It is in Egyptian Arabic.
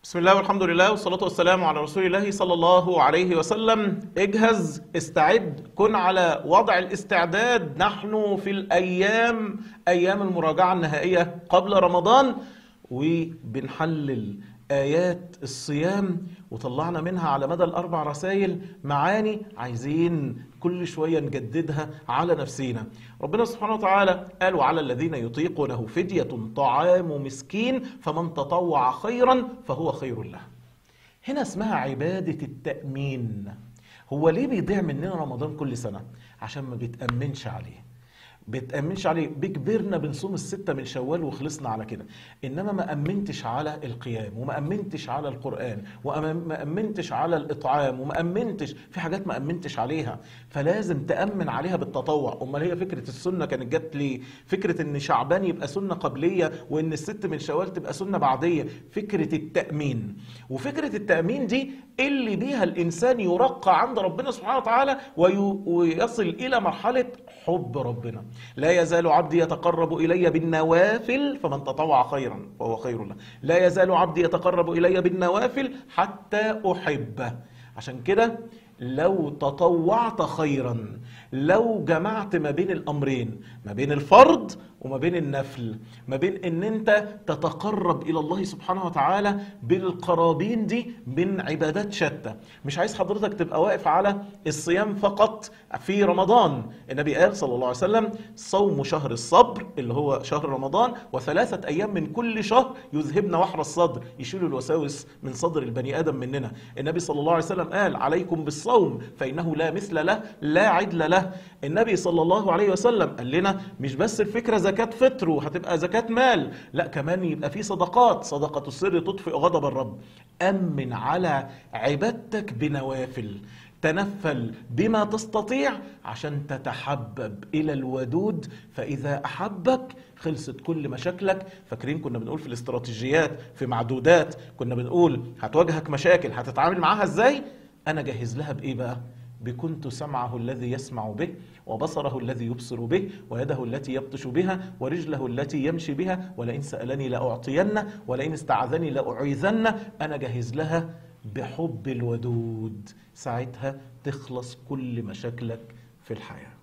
بسم الله والحمد لله والصلاة والسلام على رسول الله صلى الله عليه وسلم اجهز استعد كن على وضع الاستعداد نحن في الأيام أيام المراجعة النهائية قبل رمضان وبنحلل آيات الصيام وطلعنا منها على مدى الأربع رسائل معاني عايزين كل شوية نجددها على نفسينا ربنا سبحانه وتعالى قال وعلى الذين يطيقونه فدية طعام مسكين فمن تطوع خيرا فهو خير له هنا اسمها عبادة التأمين هو ليه بيضيع مننا رمضان كل سنة عشان ما بيتأمنش عليه بتأمنش عليه بكبرنا بنصوم الستة من شوال وخلصنا على كده إنما ما أمنتش على القيام وما أمنتش على القرآن وما أمنتش على الإطعام وما أمنتش في حاجات ما أمنتش عليها فلازم تأمن عليها بالتطوع أمال هي فكرة السنة كانت جت ليه فكرة إن شعبان يبقى سنة قبلية وإن الست من شوال تبقى سنة بعدية فكرة التأمين وفكرة التأمين دي اللي بيها الإنسان يرقى عند ربنا سبحانه وتعالى ويصل إلى مرحلة حب ربنا لا يزال عبدي يتقرب إلي بالنوافل فمن تطوع خيرا فهو خير له لا يزال عبدي يتقرب إلي بالنوافل حتى أحبه عشان كده لو تطوعت خيرا لو جمعت ما بين الامرين ما بين الفرض وما بين النفل ما بين ان انت تتقرب الى الله سبحانه وتعالى بالقرابين دي من عبادات شتى مش عايز حضرتك تبقى واقف على الصيام فقط في رمضان النبي قال صلى الله عليه وسلم صوم شهر الصبر اللي هو شهر رمضان وثلاثة ايام من كل شهر يذهبن وحر الصدر يشيلوا الوساوس من صدر البني ادم مننا النبي صلى الله عليه وسلم قال عليكم بالصوم فانه لا مثل له لا عدل له النبي صلى الله عليه وسلم قال لنا مش بس الفكره زكاه فطر وهتبقى زكاه مال لا كمان يبقى في صدقات صدقه السر تطفئ غضب الرب امن على عبادتك بنوافل تنفل بما تستطيع عشان تتحبب الى الودود فاذا احبك خلصت كل مشاكلك فاكرين كنا بنقول في الاستراتيجيات في معدودات كنا بنقول هتواجهك مشاكل هتتعامل معاها ازاي انا جهز لها بايه بقى بكنت سمعه الذي يسمع به وبصره الذي يبصر به ويده التي يبطش بها ورجله التي يمشي بها ولئن سألني لأعطينه ولئن استعاذني لأعيذنه أنا جهز لها بحب الودود ساعتها تخلص كل مشاكلك في الحياه